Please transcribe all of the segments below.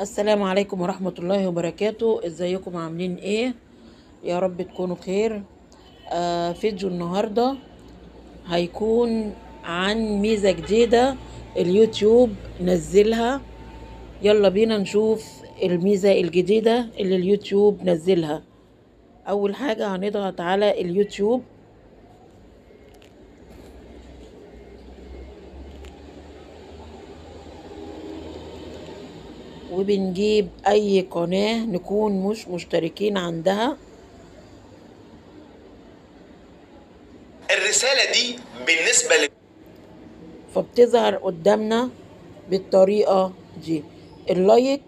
السلام عليكم ورحمة الله وبركاته ازيكم عاملين ايه يا رب تكونوا خير آه فيديو النهاردة هيكون عن ميزة جديدة اليوتيوب نزلها يلا بينا نشوف الميزة الجديدة اللي اليوتيوب نزلها اول حاجة هنضغط على اليوتيوب وبنجيب اي قناة نكون مش مشتركين عندها الرسالة دي بالنسبة ل... فبتظهر قدامنا بالطريقة دي اللايك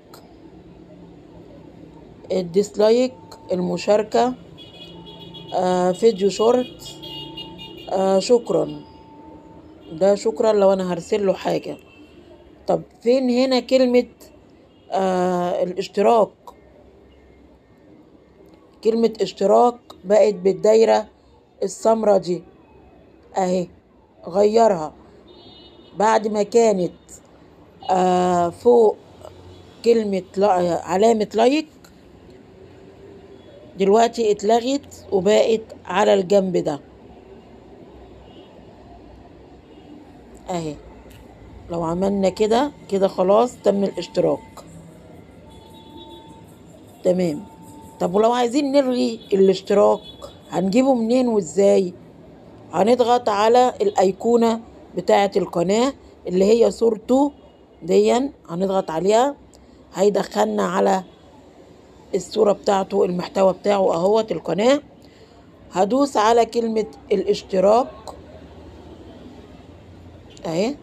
الديسلايك المشاركة آه فيديو شورت آه شكرا ده شكرا لو انا هرسل له حاجة طب فين هنا كلمة آه الاشتراك كلمة اشتراك بقت بالدايرة السمرة دي اهي غيرها بعد ما كانت آه فوق كلمة لا علامة لايك دلوقتي اتلغت وبقت على الجنب ده اهي لو عملنا كده كده خلاص تم الاشتراك تمام طب ولو عايزين نلغي الاشتراك هنجيبه منين وازاي هنضغط على الايقونه بتاعه القناه اللي هي صورته ديا هنضغط عليها هيدخلنا على الصورة بتاعته المحتوى بتاعه اهوت القناة هدوس على كلمة الاشتراك اهي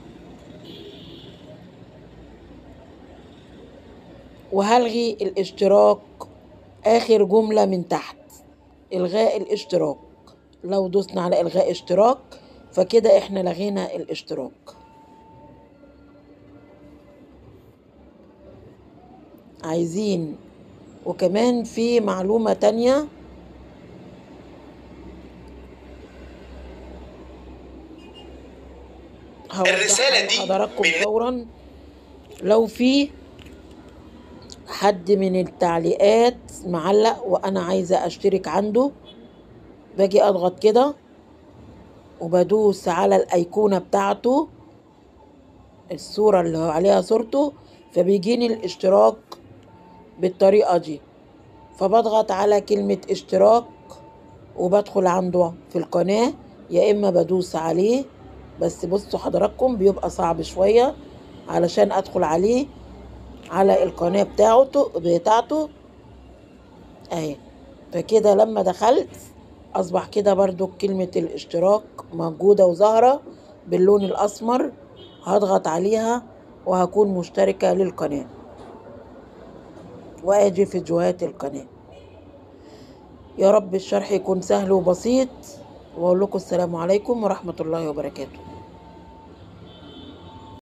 وهلغي الاشتراك اخر جملة من تحت الغاء الاشتراك لو دوسنا على الغاء اشتراك فكده احنا لغينا الاشتراك عايزين وكمان في معلومة تانية الرسالة دي حضراتكم بن- فورا لو في حد من التعليقات معلق وانا عايزة اشترك عنده باجي اضغط كده وبدوس على الايقونة بتاعته الصورة اللي هو عليها صورته فبيجيني الاشتراك بالطريقة دي فبضغط على كلمة اشتراك وبدخل عنده في القناة يا إما بدوس عليه بس بصوا حضراتكم بيبقى صعب شوية علشان أدخل عليه على القناة بتاعته بتاعته أهي فكده لما دخلت أصبح كده برضو كلمة الاشتراك موجودة وظاهرة باللون الأسمر هضغط عليها وهكون مشتركة للقناة وادي فيديوهات القناة يا رب الشرح يكون سهل وبسيط واقول لكم السلام عليكم ورحمة الله وبركاته